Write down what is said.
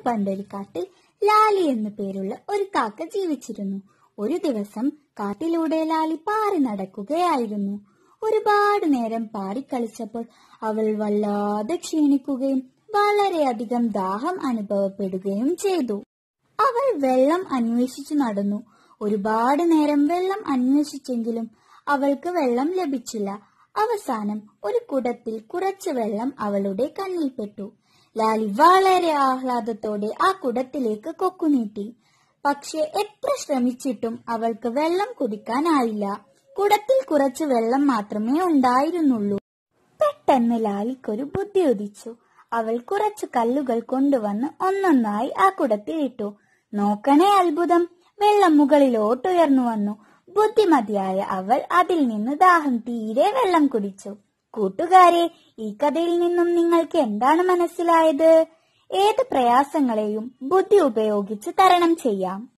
പണ്ടൊരു കാട്ടിൽ ലാലി എന്നു പേരുള്ള ഒരു കാക്ക ജീവിച്ചിരുന്നു ഒരു ദിവസം കാട്ടിലൂടെ ലാലി പാറി നടക്കുകയായിരുന്നു ഒരുപാട് നേരം പാറിക്കളിച്ചപ്പോൾ അവൾ വല്ലാതെ ക്ഷീണിക്കുകയും വളരെയധികം ദാഹം അനുഭവപ്പെടുകയും ചെയ്തു അവൾ വെള്ളം അന്വേഷിച്ചു നടന്നു ഒരുപാട് നേരം വെള്ളം അന്വേഷിച്ചെങ്കിലും അവൾക്ക് വെള്ളം ലഭിച്ചില്ല അവസാനം ഒരു കുടത്തിൽ കുറച്ച് വെള്ളം അവളുടെ കണ്ണിൽപ്പെട്ടു ലാലി വളരെ ആഹ്ലാദത്തോടെ ആ കുടത്തിലേക്ക് കൊക്കുനീട്ടി പക്ഷെ എത്ര ശ്രമിച്ചിട്ടും അവൾക്ക് വെള്ളം കുടിക്കാനായില്ല കുടത്തിൽ കുറച്ച് വെള്ളം മാത്രമേ ഉണ്ടായിരുന്നുള്ളൂ പെട്ടെന്ന് ലാലിക്കൊരു ബുദ്ധി ഉദിച്ചു അവൾ കുറച്ച് കല്ലുകൾ കൊണ്ടുവന്ന് ഒന്നൊന്നായി ആ കുടത്തിലിട്ടു നോക്കണേ അത്ഭുതം വെള്ളം മുകളിലോട്ടുയർന്നു വന്നു ബുദ്ധിമതിയായ അവൾ അതിൽ നിന്ന് ദാഹം തീരെ വെള്ളം കുടിച്ചു കൂട്ടുകാരെ ഈ കഥയിൽ നിന്നും നിങ്ങൾക്ക് എന്താണ് മനസ്സിലായത് ഏത് പ്രയാസങ്ങളെയും ബുദ്ധി ഉപയോഗിച്ച് തരണം ചെയ്യാം